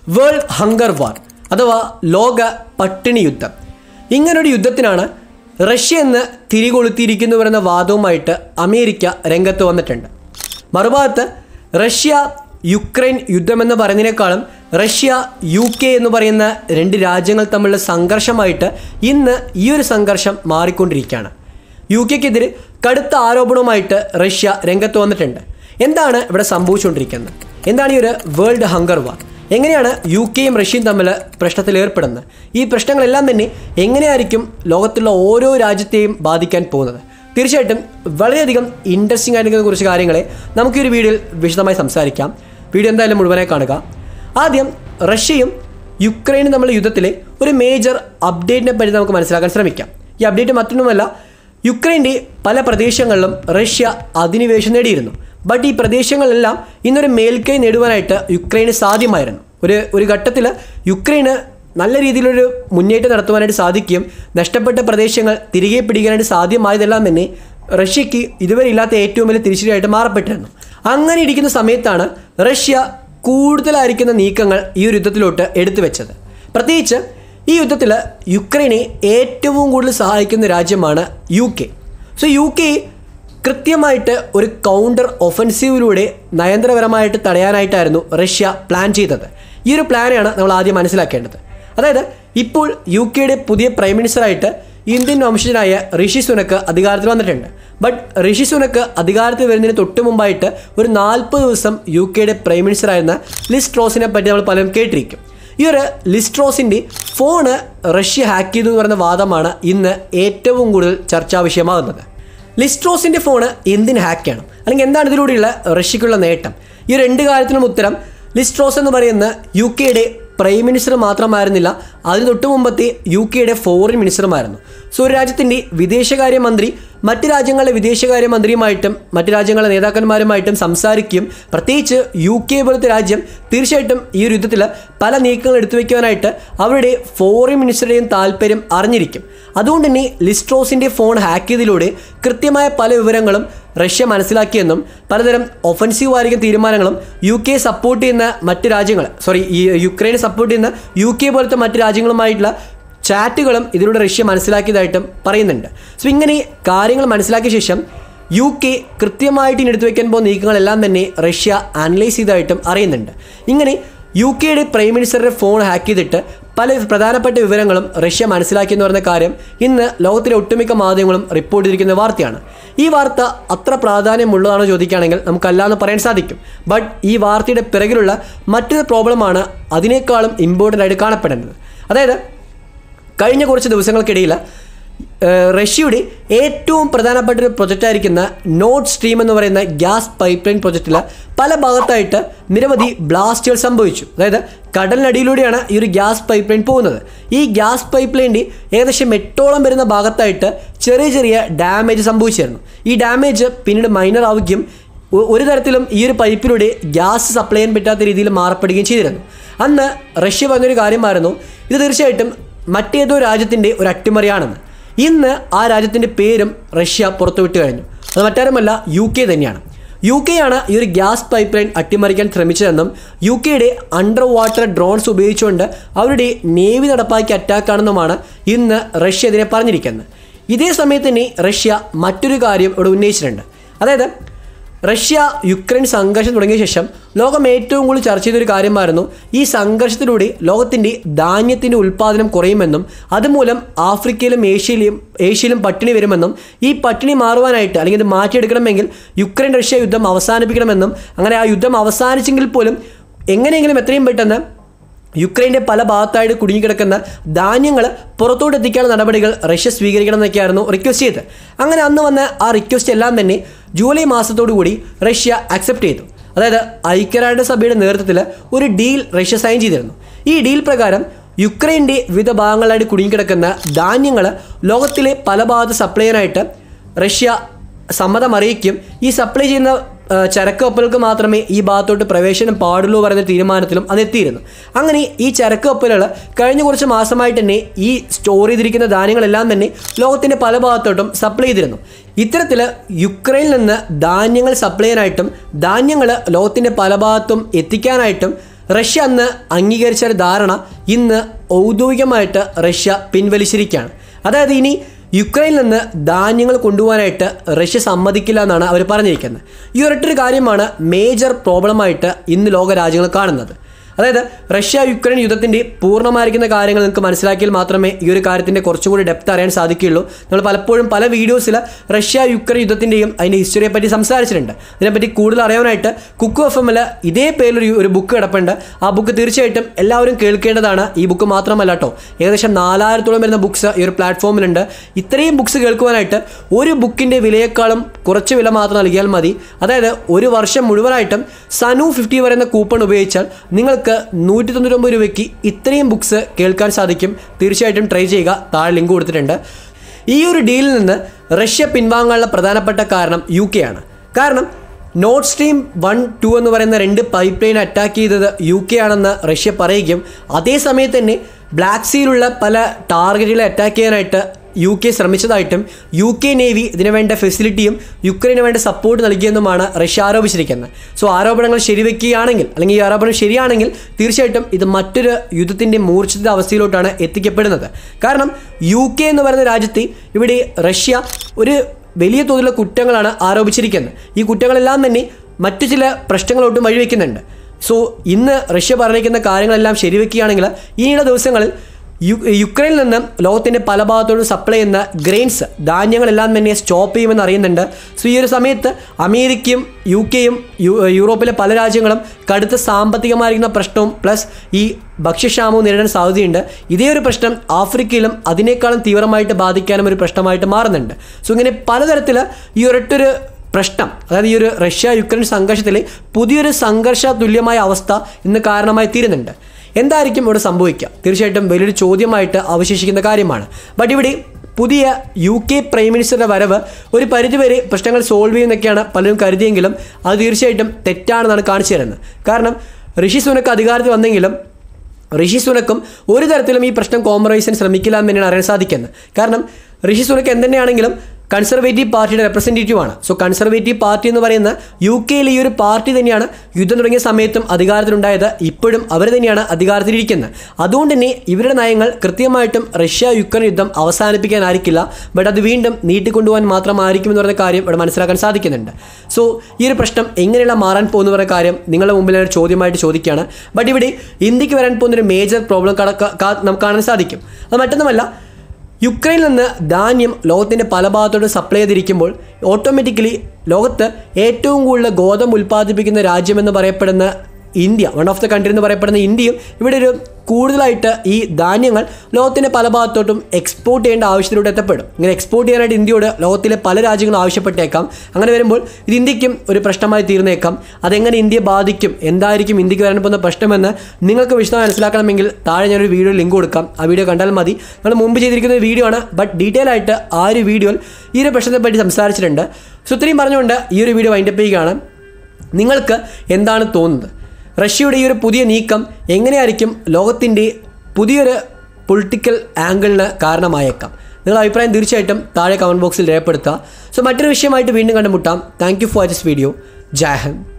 world hunger വാർ അഥവാ ലോക പട്ടിണി യുദ്ധം ഇങ്ങനൊരു യുദ്ധത്തിനാണ് റഷ്യ എന്ന് തിരികൊളുത്തിയിരിക്കുന്നു പറയുന്ന വാദവുമായിട്ട് അമേരിക്ക രംഗത്ത് വന്നിട്ടുണ്ട് മറുഭാഗത്ത് റഷ്യ യുക്രൈൻ യുദ്ധമെന്ന് പറയുന്നതിനേക്കാളും റഷ്യ യു കെ എന്ന് പറയുന്ന രണ്ട് രാജ്യങ്ങൾ തമ്മിലുള്ള സംഘർഷമായിട്ട് ഇന്ന് ഈ ഒരു സംഘർഷം മാറിക്കൊണ്ടിരിക്കുകയാണ് യു കെക്കെതിരെ കടുത്ത ആരോപണവുമായിട്ട് റഷ്യ രംഗത്ത് വന്നിട്ടുണ്ട് എന്താണ് ഇവിടെ സംഭവിച്ചുകൊണ്ടിരിക്കുന്നത് എന്താണ് ഈ ഒരു വേൾഡ് ഹങ്കർ വാർ എങ്ങനെയാണ് യു കെയും റഷ്യയും തമ്മിൽ പ്രശ്നത്തിൽ ഏർപ്പെടുന്നത് ഈ പ്രശ്നങ്ങളെല്ലാം തന്നെ എങ്ങനെയായിരിക്കും ലോകത്തുള്ള ഓരോ രാജ്യത്തെയും ബാധിക്കാൻ പോകുന്നത് തീർച്ചയായിട്ടും വളരെയധികം ഇൻട്രസ്റ്റിംഗ് ആയിരിക്കുന്ന കുറച്ച് കാര്യങ്ങളെ നമുക്ക് ഈ ഒരു വീഡിയോയിൽ വിശദമായി സംസാരിക്കാം വീഡിയോ എന്തായാലും മുഴുവനായി കാണുക ആദ്യം റഷ്യയും യുക്രൈനും തമ്മിലുള്ള യുദ്ധത്തിലെ ഒരു മേജർ അപ്ഡേറ്റിനെ പറ്റി നമുക്ക് മനസ്സിലാക്കാൻ ശ്രമിക്കാം ഈ അപ്ഡേറ്റ് മറ്റൊന്നുമല്ല യുക്രൈൻ്റെ പല പ്രദേശങ്ങളിലും റഷ്യ അധിനിവേശം നേടിയിരുന്നു ബട്ട് ഈ പ്രദേശങ്ങളിലെല്ലാം ഇന്നൊരു മേൽക്കൈ നേടുവാനായിട്ട് യുക്രൈന് സാധ്യമായിരുന്നു ഒരു ഒരു ഘട്ടത്തിൽ യുക്രൈന് നല്ല രീതിയിലൊരു മുന്നേറ്റം നടത്തുവാനായിട്ട് സാധിക്കുകയും നഷ്ടപ്പെട്ട പ്രദേശങ്ങൾ തിരികെ പിടിക്കാനായിട്ട് സാധ്യമായതെല്ലാം തന്നെ റഷ്യക്ക് ഇതുവരെ ഇല്ലാത്ത ഏറ്റവും വലിയ തിരിച്ചടിയായിട്ട് മാറപ്പെട്ടിരുന്നു അങ്ങനെ ഇരിക്കുന്ന സമയത്താണ് റഷ്യ കൂടുതലായിരിക്കുന്ന നീക്കങ്ങൾ ഈ ഒരു യുദ്ധത്തിലോട്ട് എടുത്തു വെച്ചത് പ്രത്യേകിച്ച് ഈ യുദ്ധത്തിൽ യുക്രൈനെ ഏറ്റവും കൂടുതൽ സഹായിക്കുന്ന രാജ്യമാണ് U K so U K കൃത്യമായിട്ട് ഒരു കൗണ്ടർ ഒഫൻസീവിലൂടെ നയന്ത്രപരമായിട്ട് തടയാനായിട്ടായിരുന്നു റഷ്യ പ്ലാൻ ചെയ്തത് ഈ ഒരു പ്ലാനാണ് നമ്മൾ ആദ്യം മനസ്സിലാക്കേണ്ടത് അതായത് ഇപ്പോൾ യു കെയുടെ പുതിയ പ്രൈം മിനിസ്റ്ററായിട്ട് ഇന്ത്യൻ വംശജനായ ഋഷി സുനക്ക് അധികാരത്തിൽ വന്നിട്ടുണ്ട് ബട്ട് ഋഷി സുനക്ക് അധികാരത്തിൽ വരുന്നതിന് തൊട്ട് മുമ്പായിട്ട് ഒരു നാൽപ്പത് ദിവസം യു കെയുടെ പ്രൈം മിനിസ്റ്റർ ആയിരുന്ന ലിസ് ട്രോസിനെ പറ്റി നമ്മൾ പലരും കേട്ടിരിക്കും ഈ ഒരു ലിസ്ട്രോസിൻ്റെ ഫോണ് റഷ്യ ഹാക്ക് ചെയ്തു എന്ന് പറയുന്ന വാദമാണ് ഇന്ന് ഏറ്റവും കൂടുതൽ ചർച്ചാ വിഷയമാകുന്നത് ലിസ്ട്രോസിൻ്റെ ഫോണ് എന്തിന് ഹാക്ക് ചെയ്യണം അല്ലെങ്കിൽ എന്താണ് ഇതിലൂടെയുള്ള റഷ്യക്കുള്ള നേട്ടം ഈ രണ്ട് കാര്യത്തിനും ഉത്തരം ലിസ്ട്രോസ് എന്ന് പറയുന്ന യു കെയുടെ പ്രൈം മിനിസ്റ്റർ മാത്രമായിരുന്നില്ല അതിന് തൊട്ട് മുമ്പത്തെ യു കെയുടെ ഫോറിൻ മിനിസ്റ്ററുമായിരുന്നു സോ ഒരു രാജ്യത്തിൻ്റെ വിദേശകാര്യമന്ത്രി മറ്റ് രാജ്യങ്ങളിലെ വിദേശകാര്യമന്ത്രിയുമായിട്ടും മറ്റ് രാജ്യങ്ങളിലെ നേതാക്കന്മാരുമായിട്ടും സംസാരിക്കുകയും പ്രത്യേകിച്ച് യു കെ പോലത്തെ രാജ്യം തീർച്ചയായിട്ടും ഈ ഒരു യുദ്ധത്തിൽ പല നീക്കങ്ങൾ എടുത്തു വയ്ക്കുവാനായിട്ട് അവരുടെ ഫോറിൻ മിനിസ്റ്ററുടെയും താല്പര്യം അറിഞ്ഞിരിക്കും അതുകൊണ്ട് തന്നെ ലിസ്ട്രോസിൻ്റെ ഫോൺ ഹാക്ക് ചെയ്തതിലൂടെ കൃത്യമായ പല വിവരങ്ങളും റഷ്യ മനസ്സിലാക്കിയെന്നും പലതരം ഒഫൻസീവ് ആയിരിക്കും തീരുമാനങ്ങളും യു കെ സപ്പോർട്ട് ചെയ്യുന്ന മറ്റ് രാജ്യങ്ങൾ സോറി ഈ യുക്രൈനെ സപ്പോർട്ട് ചെയ്യുന്ന യു കെ പോലത്തെ മറ്റ് രാജ്യങ്ങളുമായിട്ടുള്ള ചാറ്റുകളും ഇതിലൂടെ റഷ്യ മനസ്സിലാക്കിയതായിട്ടും പറയുന്നുണ്ട് സോ ഇങ്ങനെ കാര്യങ്ങൾ മനസ്സിലാക്കിയ ശേഷം യു കെ കൃത്യമായിട്ട് ഇനി എടുത്തു വയ്ക്കാൻ പോകുന്ന നീക്കങ്ങളെല്ലാം തന്നെ റഷ്യ അനലൈസ് ചെയ്തതായിട്ടും അറിയുന്നുണ്ട് ഇങ്ങനെ യു കെയുടെ പ്രൈം മിനിസ്റ്ററുടെ ഫോൺ ഹാക്ക് ചെയ്തിട്ട് പല പ്രധാനപ്പെട്ട വിവരങ്ങളും റഷ്യ മനസ്സിലാക്കിയെന്ന് പറയുന്ന കാര്യം ഇന്ന് ലോകത്തിലെ ഒട്ടുമിക്ക മാധ്യമങ്ങളും റിപ്പോർട്ട് ചെയ്തിരിക്കുന്ന വാർത്തയാണ് ഈ വാർത്ത അത്ര പ്രാധാന്യമുള്ളതാണോ ചോദിക്കുകയാണെങ്കിൽ നമുക്കല്ലാന്ന് പറയാൻ സാധിക്കും ബട്ട് ഈ വാർത്തയുടെ പിറകിലുള്ള മറ്റൊരു പ്രോബ്ലമാണ് അതിനേക്കാളും ഇമ്പോർട്ടൻ്റ് ആയിട്ട് കാണപ്പെടേണ്ടത് അതായത് കഴിഞ്ഞ കുറച്ച് ദിവസങ്ങൾക്കിടയിൽ ഏഹ്, റഷ്യയുടെ ഏറ്റവും പ്രധാനപ്പെട്ട ഒരു പ്രൊജക്റ്റായിരിക്കുന്ന നോർഡ് സ്ട്രീം എന്ന് പറയുന്ന ഗ്യാസ് പൈപ്പ് ലൈൻ പ്രൊജക്റ്റിൽ പല ഭാഗത്തായിട്ട് നിരവധി ബ്ലാസ്റ്റുകൾ സംഭവിച്ചു അതായത് കടലിനടിയിലൂടെയാണ് ഈ ഒരു ഗ്യാസ് പൈപ്പ് ലൈൻ പോകുന്നത് ഈ ഗ്യാസ് പൈപ്പ് ലൈൻ്റെ ഏകദേശം എട്ടോളം വരുന്ന ഭാഗത്തായിട്ട് ചെറിയ ചെറിയ ഡാമേജ് സംഭവിച്ചിരുന്നു ഈ ഡാമേജ് പിന്നീട് മൈനർ ആവുകയും ഒ- ഒരു തരത്തിലും ഈ ഒരു പൈപ്പിലൂടെ ഗ്യാസ് സപ്ലൈ ചെയ്യാൻ പറ്റാത്ത രീതിയിൽ മാറപ്പെടുകയും ചെയ്തിരുന്നു അന്ന് റഷ്യ പറഞ്ഞൊരു കാര്യമായിരുന്നു ഇത് തീർച്ചയായിട്ടും മറ്റേതോ രാജ്യത്തിൻ്റെ ഒരു അട്ടിമറിയാണെന്ന് ഇന്ന് ആ രാജ്യത്തിൻ്റെ പേരും റഷ്യ പുറത്തുവിട്ട് കഴിഞ്ഞു അത് മറ്റാരുമല്ല യു കെ തന്നെയാണ് യു കെ ആണ് ഈ ഒരു ഗ്യാസ് പൈപ്പ് ലൈൻ അട്ടിമറിക്കാൻ ശ്രമിച്ചതെന്നും യു കെയുടെ അണ്ടർ വാട്ടർ ഡ്രോൺസ് ഉപയോഗിച്ചുകൊണ്ട് അവരുടെ നേവി നടപ്പാക്കിയ അറ്റാക്കാണെന്നുമാണ് ഇന്ന് റഷ്യ ഇതിനെ പറഞ്ഞിരിക്കുന്നത് ഇതേ സമയത്ത് തന്നെ റഷ്യ മറ്റൊരു കാര്യം ഇവിടെ ഉന്നയിച്ചിട്ടുണ്ട് അതായത് റഷ്യ യുക്രൈൻ സംഘർഷം തുടങ്ങിയ ശേഷം ലോകം ഏറ്റവും കൂടുതൽ ചർച്ച ചെയ്തൊരു കാര്യമായിരുന്നു ഈ സംഘർഷത്തിലൂടെ ലോകത്തിൻ്റെ ധാന്യത്തിൻ്റെ ഉൽപ്പാദനം കുറയുമെന്നും അതുമൂലം ആഫ്രിക്കയിലും ഏഷ്യയിലും ഏഷ്യയിലും പട്ടിണി വരുമെന്നും ഈ പട്ടിണി മാറുവാനായിട്ട് അല്ലെങ്കിൽ ഇത് മാറ്റിയെടുക്കണമെങ്കിൽ യുക്രൈൻ റഷ്യ യുദ്ധം അവസാനിപ്പിക്കണമെന്നും അങ്ങനെ ആ യുദ്ധം അവസാനിച്ചെങ്കിൽ പോലും എങ്ങനെയെങ്കിലും എത്രയും പെട്ടെന്ന് യുക്രൈൻ്റെ പല ഭാഗത്തായിട്ട് കുടുങ്ങിക്കിടക്കുന്ന ധാന്യങ്ങൾ പുറത്തോട്ട് എത്തിക്കാനുള്ള നടപടികൾ റഷ്യ സ്വീകരിക്കണം എന്നൊക്കെയായിരുന്നു റിക്വസ്റ്റ് ചെയ്തത് അങ്ങനെ അന്ന് വന്ന ആ റിക്വസ്റ്റ് എല്ലാം തന്നെ ജൂലൈ മാസത്തോടു കൂടി റഷ്യ അക്സെപ്റ്റ് ചെയ്തു അതായത് ഐക്യരാഷ്ട്ര സഭയുടെ നേതൃത്വത്തിൽ ഒരു ഡീൽ റഷ്യ സൈൻ ചെയ്തിരുന്നു ഈ ഡീൽ പ്രകാരം യുക്രൈൻ്റെ വിവിധ ഭാഗങ്ങളായിട്ട് കുടുങ്ങിക്കിടക്കുന്ന ധാന്യങ്ങൾ ലോകത്തിലെ പല ഭാഗത്ത് സപ്ലൈ ചെയ്യാനായിട്ട് റഷ്യ സമ്മതം അറിയിക്കും ഈ സപ്ലൈ ചെയ്യുന്ന ആ, ചരക്ക് കപ്പലുകൾക്ക് മാത്രമേ ഈ ഭാഗത്തോട്ട് പ്രവേശനം പാടുള്ളൂ പറയുന്ന തീരുമാനത്തിലും അത് എത്തിയിരുന്നു അങ്ങനെ ഈ ചരക്ക് കപ്പലുകൾ കഴിഞ്ഞ കുറച്ച് മാസമായിട്ട് തന്നെ ഈ സ്റ്റോർ ചെയ്തിരിക്കുന്ന ധാന്യങ്ങളെല്ലാം തന്നെ ലോകത്തിൻ്റെ പല ഭാഗത്തോട്ടും സപ്ലൈ ചെയ്തിരുന്നു ഇത്തരത്തിൽ യുക്രൈനിൽ നിന്ന് ധാന്യങ്ങൾ സപ്ലൈ ചെയ്യാനായിട്ടും ധാന്യങ്ങൾ ലോകത്തിൻ്റെ പല ഭാഗത്തും എത്തിക്കാനായിട്ടും റഷ്യ അന്ന് അംഗീകരിച്ച ഒരു ധാരണ ഇന്ന് ഔദ്യോഗികമായിട്ട് റഷ്യ പിൻവലിച്ചിരിക്കുകയാണ് അതായത് ഇനി യുക്രൈനിൽ നിന്ന് ധാന്യങ്ങൾ കൊണ്ടുപോകാനായിട്ട് റഷ്യ സമ്മതിക്കില്ല എന്നാണ് അവർ പറഞ്ഞിരിക്കുന്നത് ഈ ഒരൊറ്റൊരു കാര്യമാണ് മേജർ പ്രോബ്ലമായിട്ട് ഇന്ന് ലോക രാജ്യങ്ങൾ കാണുന്നത് അതായത് റഷ്യ യുക്രൈൻ യുദ്ധത്തിൻ്റെ പൂർണ്ണമായിരിക്കുന്ന കാര്യങ്ങൾ നിങ്ങൾക്ക് മനസ്സിലാക്കിയാൽ മാത്രമേ ഈ ഒരു കാര്യത്തിൻ്റെ കുറച്ചും കൂടി ഡെപ്ത് അറിയാൻ സാധിക്കുകയുള്ളൂ നമ്മൾ പലപ്പോഴും പല വീഡിയോസിൽ റഷ്യ യുക്രൈൻ യുദ്ധത്തിൻ്റെയും അതിൻ്റെ ഹിസ്റ്ററിയെ പറ്റി സംസാരിച്ചിട്ടുണ്ട് ഇതിനെപ്പറ്റി കൂടുതൽ അറിയാനായിട്ട് കുക്കു എഫ് എമ്മിൽ ഇതേ പേരിലൊരു ഒരു ബുക്ക് കിടപ്പുണ്ട് ആ ബുക്ക് തീർച്ചയായിട്ടും എല്ലാവരും കേൾക്കേണ്ടതാണ് ഈ ബുക്ക് മാത്രമല്ല കേട്ടോ ഏകദേശം നാലായിരത്തോളം വരുന്ന ബുക്സ് ഈ ഒരു പ്ലാറ്റ്ഫോമിലുണ്ട് ഇത്രയും ബുക്സ് കേൾക്കുവാനായിട്ട് ഒരു ബുക്കിൻ്റെ വിലയേക്കാളും കുറച്ച് വില മാത്രം നൽകിയാൽ മതി അതായത് ഒരു വർഷം മുഴുവനായിട്ടും സനു ഫിഫ്റ്റി പറയുന്ന കൂപ്പൺ ഉപയോഗിച്ചാൽ നിങ്ങൾക്ക് നൂറ്റി തൊണ്ണൂറ്റൊമ്പത് രൂപയ്ക്ക് ഇത്രയും ബുക്സ് കേൾക്കാൻ സാധിക്കും തീർച്ചയായിട്ടും ട്രൈ ചെയ്യുക താഴെ ലിങ്ക് കൊടുത്തിട്ടുണ്ട് ഈ ഒരു ഡീലിൽ നിന്ന് റഷ്യ പിൻവാങ്ങാനുള്ള പ്രധാനപ്പെട്ട കാരണം യു കെ ആണ് കാരണം നോർത്ത് സ്ട്രീം വൺ ടു എന്ന് പറയുന്ന രണ്ട് പൈപ്പ് ലൈൻ അറ്റാക്ക് ചെയ്തത് യു കെ ആണെന്ന് റഷ്യ പറയുകയും അതേസമയത്ത് തന്നെ ബ്ലാക്ക് സീയിലുള്ള പല ടാർഗറ്റുകളെ അറ്റാക്ക് ചെയ്യാനായിട്ട് യു കെ ശ്രമിച്ചതായിട്ടും യു കെ നേവി ഇതിനു വേണ്ട ഫെസിലിറ്റിയും യുക്രൈന് വേണ്ട സപ്പോർട്ട് നൽകിയെന്നുമാണ് റഷ്യ ആരോപിച്ചിരിക്കുന്നത് സോ ആരോപണങ്ങൾ ശരിവെക്കുകയാണെങ്കിൽ അല്ലെങ്കിൽ ഈ ആരോപണം ശരിയാണെങ്കിൽ തീർച്ചയായിട്ടും ഇത് മറ്റൊരു യുദ്ധത്തിൻ്റെ മൂർച്ഛിത അവസ്ഥയിലോട്ടാണ് എത്തിക്കപ്പെടുന്നത് കാരണം യു കെ എന്ന് പറയുന്ന രാജ്യത്ത് ഇവിടെ റഷ്യ ഒരു വലിയ തോതിലുള്ള കുറ്റങ്ങളാണ് ആരോപിച്ചിരിക്കുന്നത് ഈ കുറ്റങ്ങളെല്ലാം തന്നെ മറ്റു ചില പ്രശ്നങ്ങളോട്ടും വഴിവെക്കുന്നുണ്ട് സോ ഇന്ന് റഷ്യ പറഞ്ഞിരിക്കുന്ന കാര്യങ്ങളെല്ലാം ശരിവെക്കുകയാണെങ്കിൽ ഇനിയുള്ള ദിവസങ്ങളിൽ യു യുക്രൈനിൽ നിന്ന് ലോകത്തിൻ്റെ പല ഭാഗത്തോടും സപ്ലൈ ചെയ്യുന്ന ഗ്രെയിൻസ് ധാന്യങ്ങളെല്ലാം തന്നെ സ്റ്റോപ്പ് ചെയ്യുമെന്ന് അറിയുന്നുണ്ട് സോ ഈ ഒരു സമയത്ത് അമേരിക്കയും യു കെയും യു യൂറോപ്പിലെ പല രാജ്യങ്ങളും കടുത്ത സാമ്പത്തികമായിരിക്കുന്ന പ്രശ്നവും പ്ലസ് ഈ ഭക്ഷ്യക്ഷാമവും നേരിടാൻ സാധ്യതയുണ്ട് ഇതേ ഒരു പ്രശ്നം ആഫ്രിക്കയിലും അതിനേക്കാളും തീവ്രമായിട്ട് ബാധിക്കാനും ഒരു പ്രശ്നമായിട്ട് മാറുന്നുണ്ട് സോ ഇങ്ങനെ പലതരത്തിൽ ഈ ഒരൊറ്റൊരു പ്രശ്നം അതായത് ഈ ഒരു റഷ്യ യുക്രൈൻ സംഘർഷത്തിൽ പുതിയൊരു സംഘർഷ തുല്യമായ അവസ്ഥ ഇന്ന് കാരണമായി തീരുന്നുണ്ട് എന്തായിരിക്കും ഇവിടെ സംഭവിക്കുക തീർച്ചയായിട്ടും വലിയൊരു ചോദ്യമായിട്ട് അവശേഷിക്കുന്ന കാര്യമാണ് ബട്ട് ഇവിടെ പുതിയ യു കെ പ്രൈം മിനിസ്റ്ററുടെ വരവ് ഒരു പരിധിവരെ പ്രശ്നങ്ങൾ സോൾവ് ചെയ്യുന്നൊക്കെയാണ് പലരും കരുതിയെങ്കിലും അത് തീർച്ചയായിട്ടും തെറ്റാണെന്നാണ് കാണിച്ചു തരുന്നത് കാരണം ഋഷി സുനക്ക് അധികാരത്തിൽ വന്നെങ്കിലും ഋഷി സുനക്കും ഒരു തരത്തിലും ഈ പ്രശ്നം കോംപ്രമൈസിന് ശ്രമിക്കില്ല എന്ന് തന്നെയാണ് അറിയാൻ സാധിക്കുന്നത് കാരണം ഋഷി സുനക്ക് എന്തുതന്നെയാണെങ്കിലും കൺസർവേറ്റീവ് പാർട്ടിയുടെ റെപ്രസെൻറ്റേറ്റീവ് ആണ് സോ കൺസർവേറ്റീവ് പാർട്ടി എന്ന് പറയുന്ന യു കെയിലെ ഈ ഒരു പാർട്ടി തന്നെയാണ് യുദ്ധം തുടങ്ങിയ സമയത്തും അധികാരത്തിലുണ്ടായത് ഇപ്പോഴും അവർ തന്നെയാണ് അധികാരത്തിലിരിക്കുന്നത് അതുകൊണ്ട് തന്നെ ഇവരുടെ നയങ്ങൾ കൃത്യമായിട്ടും റഷ്യ യുക്രൈൻ യുദ്ധം അവസാനിപ്പിക്കാനായിരിക്കില്ല ബട്ട് അത് വീണ്ടും നീട്ടിക്കൊണ്ടുപോകാൻ മാത്രമായിരിക്കും എന്ന് പറയുന്ന കാര്യം ഇവിടെ മനസ്സിലാക്കാൻ സാധിക്കുന്നുണ്ട് സോ ഈ ഒരു പ്രശ്നം എങ്ങനെയുള്ള മാറാൻ പോകുന്ന പറയുന്ന കാര്യം നിങ്ങളുടെ മുമ്പിൽ ഒരു ചോദ്യമായിട്ട് ചോദിക്കുകയാണ് ബട്ട് ഇവിടെ ഇന്ത്യക്ക് വരാൻ പോകുന്ന ഒരു മേജർ പ്രോബ്ലം നമുക്ക് കാണാൻ സാധിക്കും അത് മറ്റൊന്നുമല്ല യുക്രൈനിൽ നിന്ന് ധാന്യം ലോകത്തിൻ്റെ പല ഭാഗത്തോട്ട് സപ്ലൈ ചെയ്തിരിക്കുമ്പോൾ ഓട്ടോമാറ്റിക്കലി ലോകത്ത് ഏറ്റവും കൂടുതൽ ഗോതമ്പ് ഉൽപ്പാദിപ്പിക്കുന്ന രാജ്യമെന്ന് പറയപ്പെടുന്ന India one of the country എന്ന് പറയപ്പെടുന്ന ഇന്ത്യയും ഇവിടെ ഒരു കൂടുതലായിട്ട് ഈ ധാന്യങ്ങൾ ലോകത്തിൻ്റെ പല ഭാഗത്തോട്ടും എക്സ്പോർട്ട് ചെയ്യേണ്ട ആവശ്യത്തിലൂടെ എത്തപ്പെടും ഇങ്ങനെ എക്സ്പോർട്ട് ചെയ്യാനായിട്ട് ഇന്ത്യയോട് ലോകത്തിലെ പല രാജ്യങ്ങളും ആവശ്യപ്പെട്ടേക്കാം അങ്ങനെ വരുമ്പോൾ ഇത് ഇന്ത്യക്കും ഒരു പ്രശ്നമായി തീർന്നേക്കാം അതെങ്ങനെ ഇന്ത്യയെ ബാധിക്കും എന്തായിരിക്കും ഇന്ത്യക്ക് വരാൻ പോകുന്ന പ്രശ്നമെന്ന് നിങ്ങൾക്ക് വിശദമായി മനസ്സിലാക്കണമെങ്കിൽ താഴെ ഞാനൊരു വീഡിയോ ലിങ്ക് കൊടുക്കാം ആ വീഡിയോ കണ്ടാൽ മതി നമ്മൾ മുമ്പ് ചെയ്തിരിക്കുന്ന വീഡിയോ ആണ് ബട്ട് ഡീറ്റെയിൽ ആയിട്ട് ആ ഒരു വീഡിയോയിൽ ഈ ഒരു പ്രശ്നത്തെ പറ്റി സംസാരിച്ചിട്ടുണ്ട് സോ ഇത്രയും പറഞ്ഞുകൊണ്ട് ഈ ഒരു വീഡിയോ വൈൻഡപ്പ് ചെയ്യുകയാണ് നിങ്ങൾക്ക് എന്താണ് തോന്നുന്നത് റഷ്യയുടെ ഈ ഒരു പുതിയ നീക്കം എങ്ങനെയായിരിക്കും ലോകത്തിൻ്റെ പുതിയൊരു പൊളിറ്റിക്കൽ ആംഗിളിന് കാരണമായേക്കാം നിങ്ങളുടെ അഭിപ്രായം തീർച്ചയായിട്ടും താഴെ കമൻറ്റ് ബോക്സിൽ രേഖപ്പെടുത്തുക സോ മറ്റൊരു വിഷയമായിട്ട് വീണ്ടും കണ്ടുമുട്ടാം thank you for this video Jai Hind